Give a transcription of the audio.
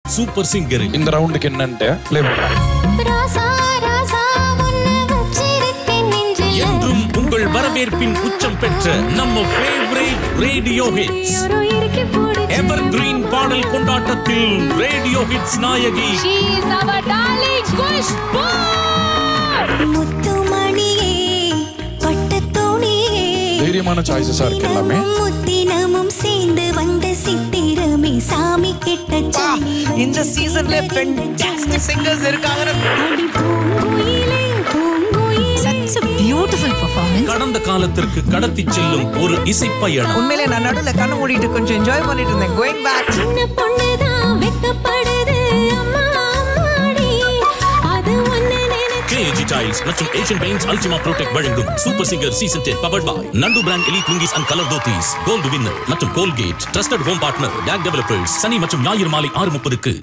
Super சிங்கரில் இந்த ரவுண்டுக்கு என்னன்ட்டு play பண்றேன் ராசா ராசா உன்னை வச்சிருக்கேன் நெஞ்சில என்றும் உங்கள் வரவேற்பின் உச்சம் பெற்ற நம்ம ஃபேவரேட் ரேடியோ ஹிட்ஸ் யாரோ இறுக்கி பிடிச்சு எவர் கிரீன் பாடல் கொண்டாட்டத்தில் ரேடியோ ஹிட்ஸ் நாயகி She is our darling Kushbu. முத்துமணியே பட்டுத்தோணியே தைரியமான சாய்ஸஸா இருக்கு எல்லாமே முத்தினமும் சேர்ந்து வந்த சித்திரமே சாமி கிட்ட சொல்லி இந்த சீசன்ல ஃபென்டாஸ்டிக் சிங்கர்ஸ் இருக்காங்க அடி பூங்குயிலே பூங்குயிலே Such a beautiful performance. கடந்த காலத்திற்கு கடத்தி செல்லும் ஒரு இசை பயணம் உண்மையிலே நான் நடுவுல கண்ணு மூடிட்டு கொஞ்சம் என்ஜாய் பண்ணிட்டு இருந்தேன் கோயிங் பேக் சின்ன பொண்ணுதான் வெக்கப்படுது அம்மா அம்மாடி அது ஒன்னு நினைச்சு கேஜி டைல்ஸ் மற்றும் ஏஷியன் பெயிண்ட்ஸ் அல்டிமா ப்ரோடெக்ட் வழங்கும் Super Singer season ten powered by Nandu brand எலி குங்கிஸ் அண்ட் கலர் தோத்தீஸ் கோல்டு வின்னர் மற்றும் Colgate trusted home partner DAC developers சனி மற்றும் ஞாயிறு மாலை ஆறு முப்பதுக்கு